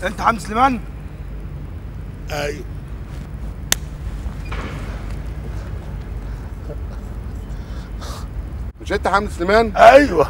انت حمد سليمان ايوه مش انت حمد سليمان ايوه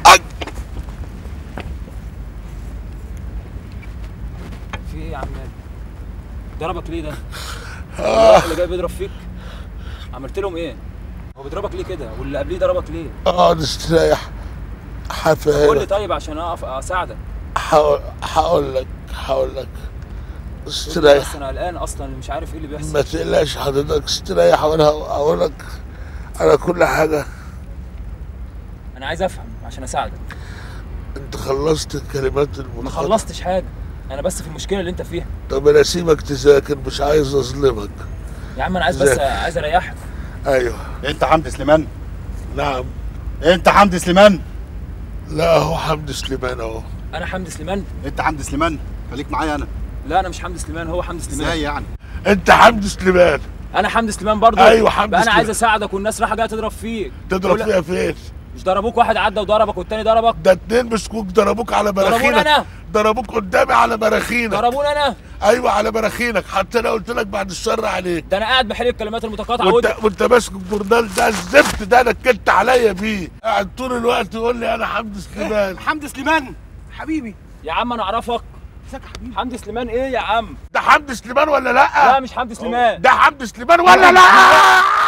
في ايه يا عم مالك؟ ضربك ليه ده؟ الواحد اللي جاي بيضرب فيك عملت لهم ايه؟ هو بيضربك ليه كده؟ واللي قبليه ضربك ليه؟ اقعد استريح قول لي هفهمك طيب عشان اقف اساعدك هقول هقول لك هقول لك قول لي استريح بس انا قلقان اصلا مش عارف ايه اللي بيحصل ما تقلقش حضرتك استريح وانا هقول لك على كل حاجه انا عايز افهم عشان اساعدك انت خلصت الكلمات ما المنخرطة خلصتش حاجه انا بس في المشكله اللي انت فيها طب انا اسيبك تذاكر مش عايز اظلمك يا عم انا عايز بس ذاكر. عايز اريحك ايوه انت حمد سليمان نعم انت حمد سليمان لا هو حمد سليمان اهو انا حمدي سليمان انت حمد سليمان خليك معايا انا لا انا مش حمدي سليمان هو حمدي ازاي سليمان يعني انت حمد سليمان انا حمدي سليمان برضه أيوة، حمدي بقى انا سليمان. عايز اساعدك والناس رايحه جايه تضرب فيك تضرب تقول- فيها فين مش ضربوك واحد عدى وضربك والتاني ضربك ده اتنين مسكوك ضربوك على ضربوني مراخينك انا ضربوك قدامي على مراخينك ضربوني انا ايوه على مراخينك حتى انا قلت لك بعد الشر عليك ده انا قاعد بحل الكلمات المتقاطعه وانت وانت وانت ماسك الجورنال ده الزفت ده نكدت عليا بيه قاعد طول الوقت يقول لي انا حمد سليمان حمد سليمان حبيبي يا عم انا اعرفك ازيك يا حبيبي حمدي سليمان ايه يا عم ده حمد سليمان ولا لا لا مش حمدي سليمان ده حمد سليمان ولا لا